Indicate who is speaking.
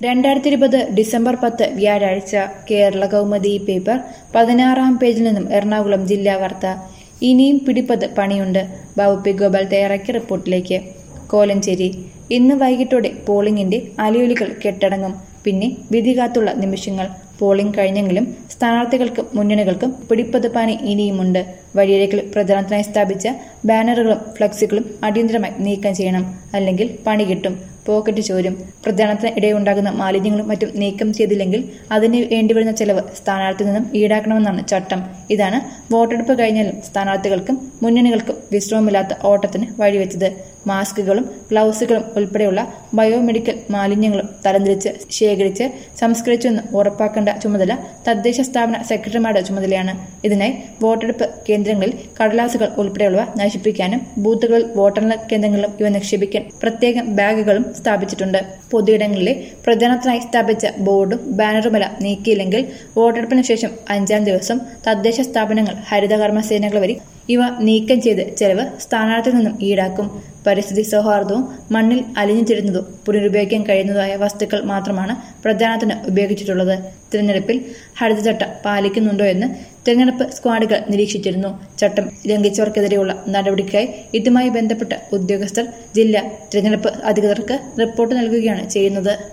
Speaker 1: രണ്ടായിരത്തി ഇരുപത് ഡിസംബർ പത്ത് വ്യാഴാഴ്ച കേരള കൗമുദി പേപ്പർ പതിനാറാം പേജിൽ നിന്നും എറണാകുളം ജില്ലാ വാർത്ത ഇനിയും പിടിപ്പത് പണിയുണ്ട് ബാബു പി ഗോപാൽ തയ്യാറാക്കിയ റിപ്പോർട്ടിലേക്ക് കോലഞ്ചേരി ഇന്ന് വൈകിട്ടോടെ പോളിംഗിന്റെ അലയൊലികൾ കെട്ടടങ്ങും പിന്നെ വിധി കാത്തുള്ള നിമിഷങ്ങൾ പോളിംഗ് കഴിഞ്ഞെങ്കിലും സ്ഥാനാർത്ഥികൾക്കും മുന്നണികൾക്കും പിടിപ്പത് പണി ഇനിയുമുണ്ട് വഴിയരികിൽ പ്രചരണത്തിനായി സ്ഥാപിച്ച ബാനറുകളും ഫ്ലക്സുകളും അടിയന്തരമായി നീക്കം ചെയ്യണം അല്ലെങ്കിൽ പണി കിട്ടും പോക്കറ്റ് ചോരും പ്രചരണത്തിന് ഇടയുണ്ടാകുന്ന മാലിന്യങ്ങളും മറ്റും നീക്കം ചെയ്തില്ലെങ്കിൽ അതിന് വേണ്ടിവരുന്ന ചെലവ് സ്ഥാനാർത്ഥിയിൽ നിന്നും ഈടാക്കണമെന്നാണ് ചട്ടം ഇതാണ് വോട്ടെടുപ്പ് കഴിഞ്ഞാലും സ്ഥാനാർത്ഥികൾക്കും മുന്നണികൾക്കും വിശ്രമമില്ലാത്ത ഓട്ടത്തിന് വഴിവെച്ചത് മാസ്കുകളും ഗ്ലൗസുകളും ഉൾപ്പെടെയുള്ള ബയോമെഡിക്കൽ മാലിന്യങ്ങളും തരംതിരിച്ച് ശേഖരിച്ച് സംസ്കരിച്ചെന്ന് ഉറപ്പാക്കേണ്ട ചുമതല തദ്ദേശ സ്ഥാപന സെക്രട്ടറിമാരുടെ ചുമതലയാണ് ഇതിനായി വോട്ടെടുപ്പ് കേന്ദ്രങ്ങളിൽ കടലാസുകൾ ഉൾപ്പെടെയുള്ളവ നശിപ്പിക്കാനും ബൂത്തുകളിൽ വോട്ടെണ്ണൽ കേന്ദ്രങ്ങളിലും ഇവ നിക്ഷേപിക്കാൻ പ്രത്യേകം ബാഗുകളും സ്ഥാപിച്ചിട്ടുണ്ട് പൊതുയിടങ്ങളിലെ പ്രചരണത്തിനായി സ്ഥാപിച്ച ബോർഡും ബാനറുമെല്ലാം നീക്കിയില്ലെങ്കിൽ വോട്ടെടുപ്പിന് ശേഷം അഞ്ചാം ദിവസം തദ്ദേശ സ്ഥാപനങ്ങൾ ഹരിതകർമ്മ സേനകൾ വഴി ഇവ നീക്കം ചെയ്ത് ചെലവ് സ്ഥാനാർത്ഥിയിൽ നിന്നും ഈടാക്കും പരിസ്ഥിതി സൗഹാർദ്ദവും മണ്ണിൽ അലിഞ്ഞു ചേരുന്നതും പുനരുപയോഗിക്കാൻ കഴിയുന്നതായ വസ്തുക്കൾ മാത്രമാണ് പ്രചാരണത്തിന് ഉപയോഗിച്ചിട്ടുള്ളത് തിരഞ്ഞെടുപ്പിൽ ഹരിതചട്ടം പാലിക്കുന്നുണ്ടോ എന്ന് തിരഞ്ഞെടുപ്പ് സ്ക്വാഡുകൾ നിരീക്ഷിച്ചിരുന്നു ചട്ടം ലംഘിച്ചവർക്കെതിരെയുള്ള നടപടിക്കായി ഇതുമായി ബന്ധപ്പെട്ട ഉദ്യോഗസ്ഥർ ജില്ലാ തിരഞ്ഞെടുപ്പ് അധികൃതർക്ക് റിപ്പോർട്ട് നൽകുകയാണ് ചെയ്യുന്നത്